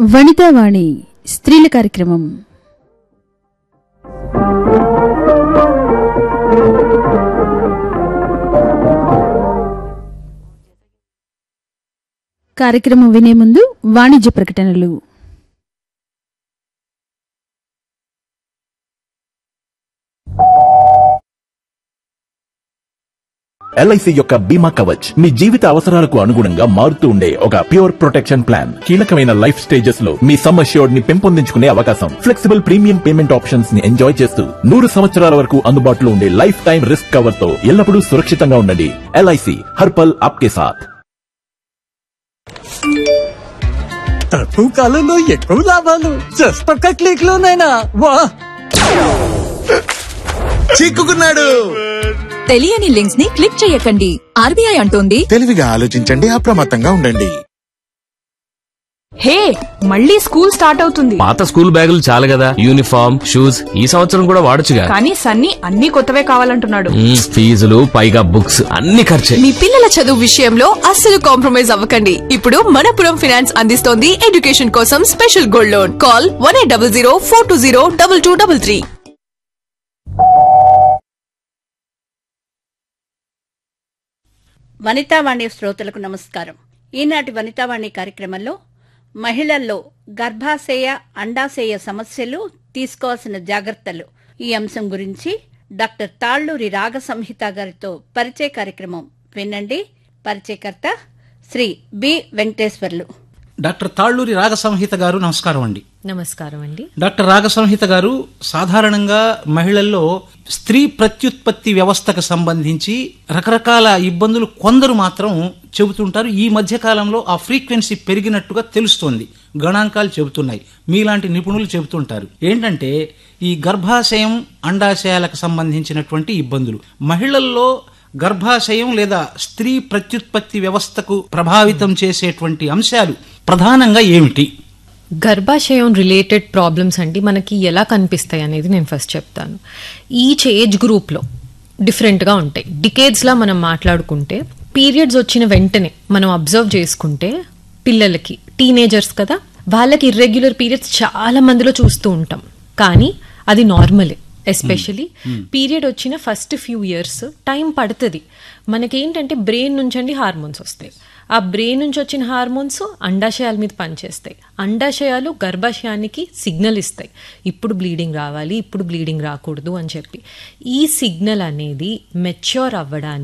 వనితావాణి స్త్రీల కార్యక్రమం కార్యక్రమం వినే ముందు వాణిజ్య ప్రకటనలు ఎల్ఐసి యొక్క బీమా కవచ్ మీ జీవిత అవసరాలకు అనుగుణంగా మారుతూ ఉండే ఒక ప్యూర్ ప్రొటెక్షన్ ప్లాన్ కీలకమైన లైఫ్ స్టేజెస్ లో మీ సమ్ అష్యూర్డ్ ని పెంపొందించుకునే అవకాశం ఫ్లెక్సిబుల్ ప్రీమియం పేమెంట్ ఆప్షన్స్ ని ఎంజాయ్ చేస్తూ నూరు సంవత్సరాల వరకు అందుబాటులో ఉండే లైఫ్ టైం రిస్క్ కవర్ తో ఎల్లప్పుడూ సురక్షితంగా ఉండండి ఎల్ఐసి హర్పల్ ఆప్కే సాథ్ తక్కువ కాలంలో ఎక్కువ లాభాలు జస్ట్ ఒక్క క్లిక్ లోనైనా వా చిక్కుకున్నాడు తెలియని లింక్స్ ని క్లిక్ చేయకండి ఆర్బీఐ అంటోంది తెలివిగా ఆలోచించండి అప్రమత్తంగా ఉండండి హే మళ్ళీ స్కూల్ స్టార్ట్ అవుతుంది పాత స్కూల్ బ్యాగులు చాలు కదా యూనిఫామ్ షూస్ ఈ సంవత్సరం కూడా వాడొచ్చుగా కానీ సన్నీ అన్ని కొత్తవే కావాలంటున్నాడు మ్మ్, ఫీజులు పైగా బుక్స్ అన్ని ఖర్చే మీ పిల్లల చదువు విషయంలో అస్సలు కాంప్రమైజ్ అవ్వకండి ఇప్పుడు మనపురం ఫైనాన్స్ అందిస్తోంది ఎడ్యుకేషన్ కోసం special gold loan call one eight double zero four two zero double two double three Vanitavani శ్రోతలకు నమస్కారం ఈనాటి వనితావాణి కార్యక్రమంలో మహిళల్లో గర్భాశయ అండాశయ సమస్యలు తీసుకోవాల్సిన జాగ్రత్తలు ఈ అంశం గురించి డాక్టర్ తాళ్లూరి రాగ సంహిత గారితో పరిచయ కార్యక్రమం వినండి పరిచయకర్త శ్రీ బి వెంకటేశ్వర్లు డాక్టర్ తాళ్ళూరి రాగ సంహిత గారు నమస్కారం అండి నమస్కారం అండి డాక్టర్ రాగ సంహిత గారు సాధారణంగా మహిళల్లో స్త్రీ ప్రత్యుత్పత్తి వ్యవస్థకు సంబంధించి రకరకాల ఇబ్బందులు కొందరు మాత్రం చెబుతుంటారు ఈ మధ్య కాలంలో ఆ ఫ్రీక్వెన్సీ పెరిగినట్టుగా తెలుస్తోంది గణాంకాలు చెబుతున్నాయి మీలాంటి నిపుణులు చెబుతుంటారు ఏంటంటే ఈ గర్భాశయం అండాశయాలకు సంబంధించినటువంటి ఇబ్బందులు మహిళల్లో గర్భాశయం లేదా స్త్రీ ప్రత్యుత్పత్తి వ్యవస్థకు ప్రభావితం చేసేటువంటి అంశాలు ప్రధానంగా ఏమిటి గర్భాశయం రిలేటెడ్ ప్రాబ్లమ్స్ అండి మనకి ఎలా కనిపిస్తాయి అనేది నేను ఫస్ట్ చెప్తాను ఈచ్ ఏజ్ గ్రూప్లో డిఫరెంట్గా ఉంటాయి డికేడ్స్లా మనం మాట్లాడుకుంటే పీరియడ్స్ వచ్చిన వెంటనే మనం అబ్జర్వ్ చేసుకుంటే పిల్లలకి టీనేజర్స్ కదా వాళ్ళకి ఇర్రెగ్యులర్ పీరియడ్స్ చాలా మందిలో చూస్తూ ఉంటాం కానీ అది నార్మలే ఎస్పెషలీ పీరియడ్ వచ్చిన ఫస్ట్ ఫ్యూ ఇయర్స్ టైం పడుతుంది మనకేంటంటే బ్రెయిన్ నుంచి అండి హార్మోన్స్ వస్తాయి ఆ బ్రెయిన్ నుంచి వచ్చిన హార్మోన్స్ అండాశయాల మీద పనిచేస్తాయి అండాశయాలు గర్భాశయానికి సిగ్నల్ ఇస్తాయి ఇప్పుడు బ్లీడింగ్ రావాలి ఇప్పుడు బ్లీడింగ్ రాకూడదు అని చెప్పి ఈ సిగ్నల్ అనేది మెచ్యూర్ అవ్వడానికి